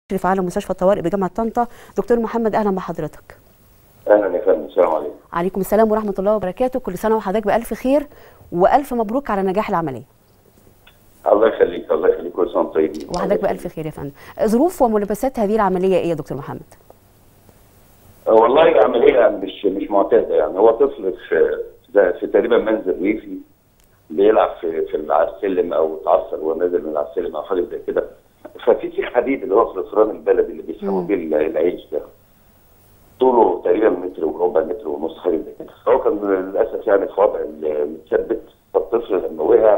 مشرف على مستشفى الطوارئ بجامعه طنطا دكتور محمد اهلا بحضرتك اهلا يا فندم السلام عليكم عليكم السلام ورحمه الله وبركاته كل سنه وحضرتك بالف خير والف مبروك على نجاح العمليه الله يخليك الله يخليك كل سنه وانتم طيبين وحضرتك بالف خير يا فندم ظروف وملابسات هذه العمليه ايه يا دكتور محمد والله عمليه مش مش معتاده يعني هو طفل في ده في تقريبا منزل ريفي بيلعب في في على السلم او اتعثر وهو نازل من على السلم او حاجه زي كده ففي سيخ حديد اللي هو في الفران البلدي اللي بيسحبوا بيه العيش ده طوله تقريبا متر وربع متر ونص حاجه زي كده فهو كان للاسف يعني في وضع متثبت فالطفل لما وقع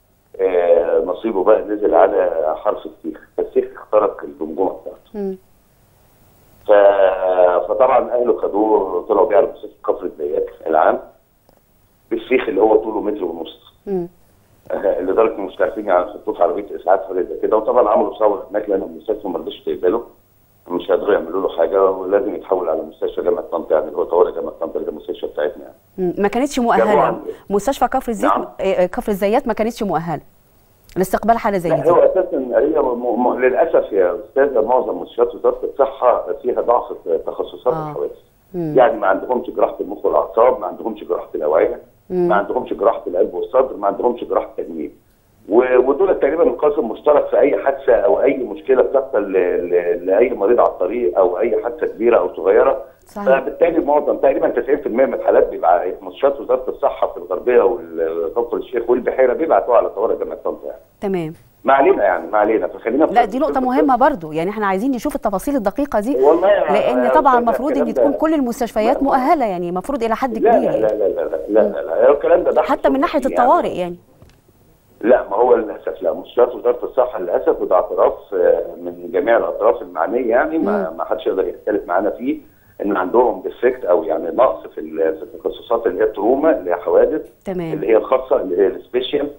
آه نصيبه بقى نزل على حرف السيخ فالسيخ اخترق الجمجمه بتاعته ف... فطبعا اهله خدوه طلعوا بيه على مستشفى كفر الزيات العام بالسيخ اللي هو طوله متر ونص آه لدرجه ان مش عارفين يعني يحطوه في عربيه اسعاف حاجه زي كده وطبعا عملوا ثوره هناك لان المستشفى ما رضوش تقبله مش قادروا يعملوا له حاجه ولازم يتحول على مستشفى جامعه طنطا يعني اللي هو طوارئ جامعه طنطا اللي المستشفى بتاعتنا يعني. ما كانتش مؤهله مستشفى كفر الزيت نعم. كفر الزيات ما كانتش مؤهله لاستقبال حاله زي لا دي هو اساسا هي م... م... للاسف يا استاذه معظم مستشفيات وزاره الصحه فيها ضعف في تخصصات آه. الحوادث يعني ما عندهمش جراحه المخ والاعصاب ما عندهمش جراحه الاوعيه ما عندهمش جراحه القلب والصدر ما عندهمش جراحه تجميل و- ودول تقريبا قاسم مشترك في اي حادثه او اي مشكله بتحصل ل- ل- لاي مريض على الطريق او اي حادثه كبيره او صغيره صحيح. فبالتالي معظم تقريبا 90% من الحالات بيبقى مستشفيات وزاره الصحه في الغربيه وكفر الشيخ والبحيره بيبعتوها على طوارئ جامعه طنطا يعني تمام ما علينا يعني ما علينا فخلينا في لا دي نقطة مهمة برضو يعني احنا عايزين نشوف التفاصيل الدقيقة دي والله يا- لأن يا طبعا أستاذة المفروض ان الكلام تكون ده- كل المستشفيات لا. مؤهلة يعني المفروض إلى حد لا كبير لا لا يعني. لا لا لا لا لا لا الكلام ده بحث حتى من ناحية يعني. الطوارئ يعني لا ما هو للاسف لا مستشفيات وزاره الصحه للاسف وده اعتراف آه، من جميع الاطراف المعنيه يعني ما ما حدش يقدر يختلف معانا فيه ان عندهم ديفكت او يعني نقص في ال- في التخصصات اللي هي التروما اللي هي حوادث تمام. اللي هي الخاصه اللي هي السبيشال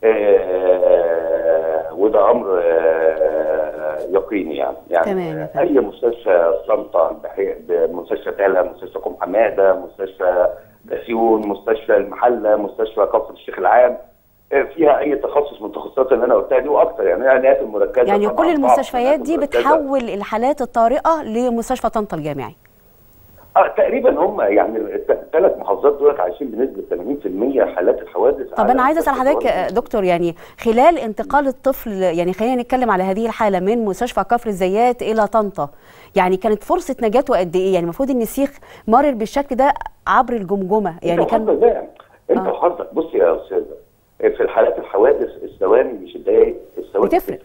آه، وده امر آه، يقيني يعني يعني تمام يا آه، فندم. اي مستشفى طنطا البحي- مستشفى تالا مستشفى قم حماده مستشفى بسيون مستشفى المحله مستشفى كفر الشيخ العام آه، فيها اي تخصص من التخصصات اللي انا قلتها دي واكثر يعني العنايات المركزه يعني طبعاً كل بعض المستشفيات دي العنايات المركزة. بتحول الحالات الطارئة لمستشفى طنطا الجامعي اه تقريبا هم يعني الثلاث محافظات دول عايشين بنسبه 80% حالات الحوادث طب على انا عايزه اسال مستشفى حضرتك الطوارئ. آه، دكتور يعني خلال انتقال الطفل يعني خلينا نتكلم على هذه الحاله من مستشفى كفر الزيات الى طنطا يعني كانت فرصه نجاته قد ايه يعني المفروض ان السيخ مرر بالشكل ده عبر الجمجمه يعني انت كان وحظك بقى انت آه. وحظك بص يا استاذه في الحالات الحوادث الثواني مش الدقايق الثواني بتفرق.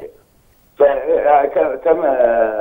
فكما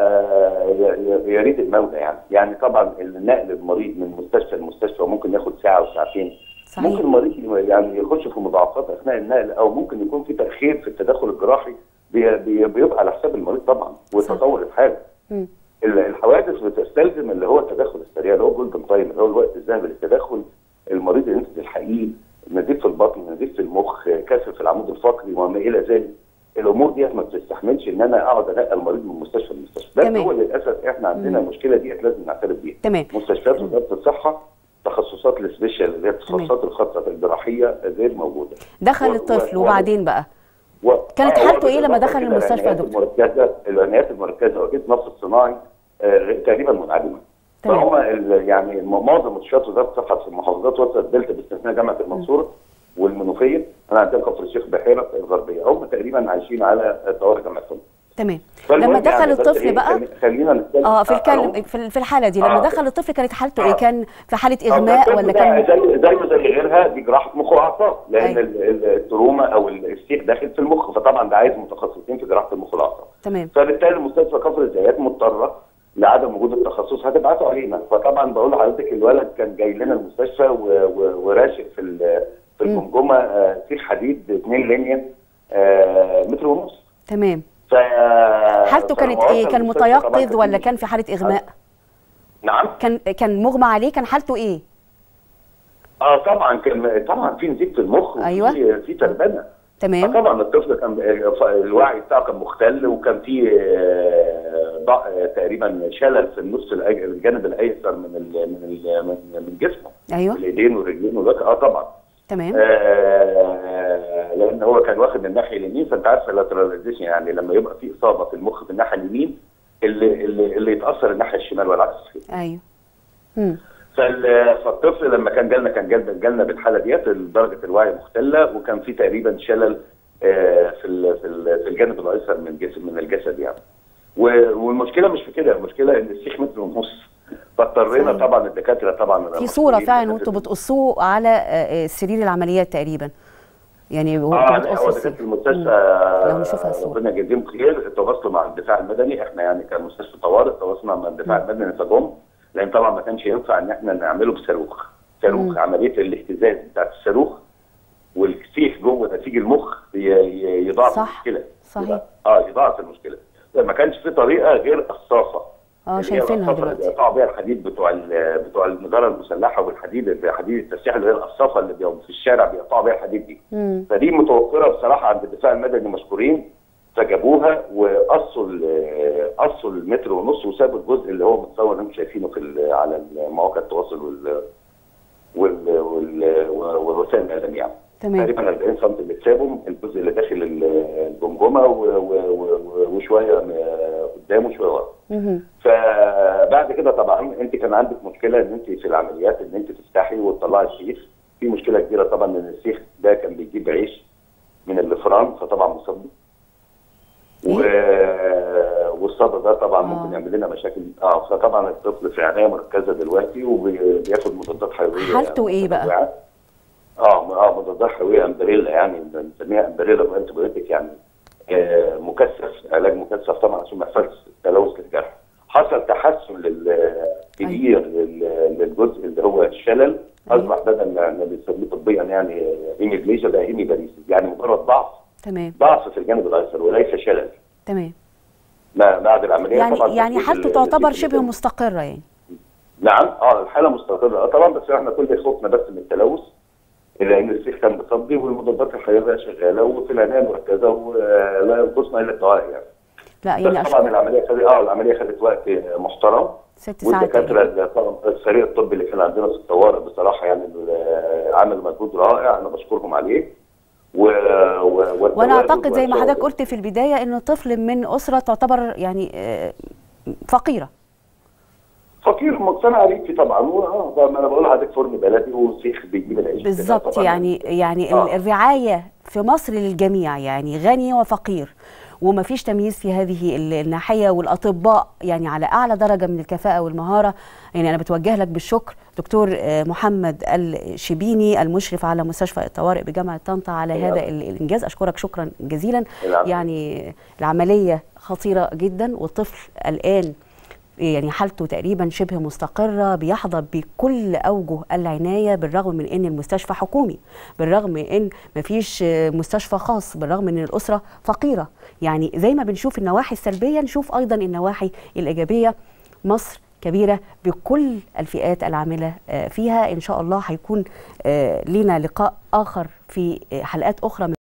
يريد المولى يعني يعني طبعا النقل المريض من مستشفى لمستشفى ممكن ياخد ساعه وساعتين صحيح. ممكن المريض يعني يخش في مضاعفات اثناء النقل او ممكن يكون في تاخير في التدخل الجراحي بي- بي- بيبقى على حساب المريض طبعا وتطور الحاله مم. ال- الحوادث بتستلزم اللي هو التدخل السريع اللي هو جولدن تايم اللي هو الوقت الذهبي للتدخل المريض اللي انت تلحقيه نزيف في البطن نزيف في المخ كسر في العمود الفقري وما الى ذلك الامور دي ما بتستحملش ان انا اقعد انقل المريض من مستشفى لمستشفى بس تمام. هو للاسف احنا عندنا المشكله دي لازم نعترف بيها تمام. مستشفيات وزاره الصحه تخصصات السبيشال اللي هي التخصصات الخاصه في الجراحيه غير موجوده دخل و- الطفل و- وبعدين بقى و... كانت آه، حالته إيه لما وبالإضافة دخل كده المستشفى يا العنايات دكتور؟ المركزه العنايات المركزه واجهزه النفس الصناعي آه، تقريبا منعدمه تمام. فهم ال- يعني م- معظم مستشفيات وزاره الصحه في المحافظات وسط الدلتا باستثناء جامعه المنصوره والمنوفيه انا عندنا كفر الشيخ بحيره الغربيه هم تقريبا عايشين على طوارئ جامعه طنطا تمام فالمهم لما دخل يعني بس الطفل إيه، بقى خلي- خلينا نتكلم اه في أهو. الكلم في في الحاله دي لما آه. دخل الطفل كانت حالته ايه آه. كان في حاله آه، اغماء الطب ولا ده كان زي زيه زي غيرها دي جراحه مخ واعصاب لان أيوة. ال- ال- التروما او السيخ داخل في المخ فطبعا ده عايز متخصصين في جراحه المخ والاعصاب تمام فبالتالي مستشفى كفر الزيات مضطره لعدم وجود التخصص هتبعته علينا فطبعا بقول لحضرتك الولد كان جاي لنا المستشفى و- و- وراشق في ال- في الجمجمه آه، سيخ حديد 2 لينيا آه، متر ونص تمام ف حالته كانت فلما ايه وصل كان المستشفى طبعاً متيقظ ولا كان في حاله اغماء نعم كان كان مغمى عليه كان حالته ايه اه طبعا كان طبعا في نزيف في المخ وفي- أيوة. في تربنه تمام طبعا الطفل كان الوعي بتاعه كان مختل وكان في آه، ضع- آه، تقريبا شلل في النص الأج- الجانب الايسر من ال من ال من, من جسمه ايوه الايدين والرجلين والوجه اه طبعا تمام آه لان هو كان واخد من الناحيه اليمين فانت عارف اللاتراليزيشن يعني لما يبقى في اصابه في المخ في الناحيه اليمين اللي اللي, اللي يتاثر الناحيه الشمال والعكس ايوه مم. فال- فالطفل لما كان جالنا كان جالنا جالنا بالحاله ديت درجه الوعي مختله وكان في تقريبا شلل آه، في ال- في ال- في الجانب الايسر من الجسم من الجسد يعني و- والمشكله مش في كده المشكله ان السيخ متر ونص فاضطرينا صحيح. طبعا الدكاتره طبعا في صوره فعلا وانتوا بتقصوه على آه، آه، سرير العمليات تقريبا يعني هو اه انتوا لا، هو بتقصوا دكاتره السرير. المستشفى لو نشوفها الصورة. ربنا يجزيهم خير تواصلوا مع الدفاع المدني احنا يعني كمستشفى طوارئ تواصلنا مع الدفاع المدني فجم لان طبعا ما كانش ينفع ان احنا نعمله بصاروخ صاروخ مم. عمليه الاهتزاز بتاعت الصاروخ والسيخ جوه نسيج المخ ي- ي- يضاعف صح. المشكله صحيح. يبقى- اه يضاعف المشكله ما كانش في طريقه غير قصاصه اه اللي هي شايفينها القصافة اللي دلوقتي بيقطعوا بيها الحديد بتوع ال- بتوع النجاره المسلحه والحديد حديد التسليح اللي هي القصافه اللي بيبقوا في الشارع بيقطعوا بيها الحديد دي مم. فدي متوفره بصراحه عند الدفاع المدني مشكورين فجابوها وقصوا ال- قصوا المتر ونص وسابوا الجزء اللي هو متصور اللي انتم شايفينه في ال- على مواقع التواصل وال وال وال والوسائل الاعلام يعني تمام تقريبا 40 سم اللي اتسابوا الجزء اللي داخل ال- الجمجمه و- و- و- وشويه م- قدام وشويه ورا مهم. فبعد كده طبعا انت كان عندك مشكله ان انت في العمليات ان انت تفتحي وتطلعي السيخ في مشكله كبيره طبعا ان السيخ ده كان بيجيب عيش من الفران فطبعا مصدي و... والصدى ده طبعا آه. ممكن يعمل لنا مشاكل اه فطبعا الطفل في عنايه مركزه دلوقتي وبياخد مضادات حيويه حالته إيه بقى؟ متنوعة. اه اه مضادات حيويه امبريلا يعني بنسميها امبريلا وانتبيوتيك يعني آه مكثف علاج مكثف طبعا عشان ما يحصلش تلوث للجرح حصل تحسن لل- كبير لل- للجزء اللي هو الشلل اصبح بدل ما ما بنسميه طبيا يعني هيميبليجيا بقى هيميباريسيس يعني مجرد ضعف تمام ضعف في الجانب الايسر وليس شلل تمام ما بعد العمليه يعني طبعا يعني تكون حالته ال- تعتبر ال- شبه مستقره يعني نعم اه الحاله مستقره اه طبعا بس احنا كل خوفنا بس من التلوث لان السيخ كان مصدي والمضادات الحيويه شغاله وفي العنايه المركزه ولا ينقصنا الا الطوارئ يعني لا يعني بس طبعا اشكر العمليه خدت اه العمليه خدت وقت محترم ست ساعات والدكاتره تقريباً. اللي طبعا الفريق الطبي اللي كان عندنا في الطوارئ بصراحه يعني ال- عملوا مجهود رائع انا بشكرهم عليه و... و... وانا اعتقد زي ما والتواجد. حضرتك قلت في البدايه انه طفل من اسره تعتبر يعني آه، فقيره فقير مقتنع ريفي طبعا اه ده ما انا بقول لحضرتك فرن بلدي وسيخ بيجيب العيش كده بالظبط طبعاً. يعني يعني آه. الرعايه في مصر للجميع يعني غني وفقير وما فيش تمييز في هذه ال- الناحيه والاطباء يعني على اعلى درجه من الكفاءه والمهاره يعني انا بتوجه لك بالشكر دكتور آه، محمد الشبيني المشرف على مستشفى الطوارئ بجامعه طنطا على العفو. هذا ال- الانجاز اشكرك شكرا جزيلا العفو. يعني العمليه خطيره جدا والطفل الان يعني حالته تقريبا شبه مستقرة بيحظى بكل أوجه العناية بالرغم من أن المستشفى حكومي بالرغم من أن مفيش مستشفى خاص بالرغم من أن الأسرة فقيرة يعني زي ما بنشوف النواحي السلبية نشوف أيضا النواحي الإيجابية مصر كبيرة بكل الفئات العاملة آه، فيها إن شاء الله هيكون آه، لنا لقاء آخر في آه، حلقات أخرى من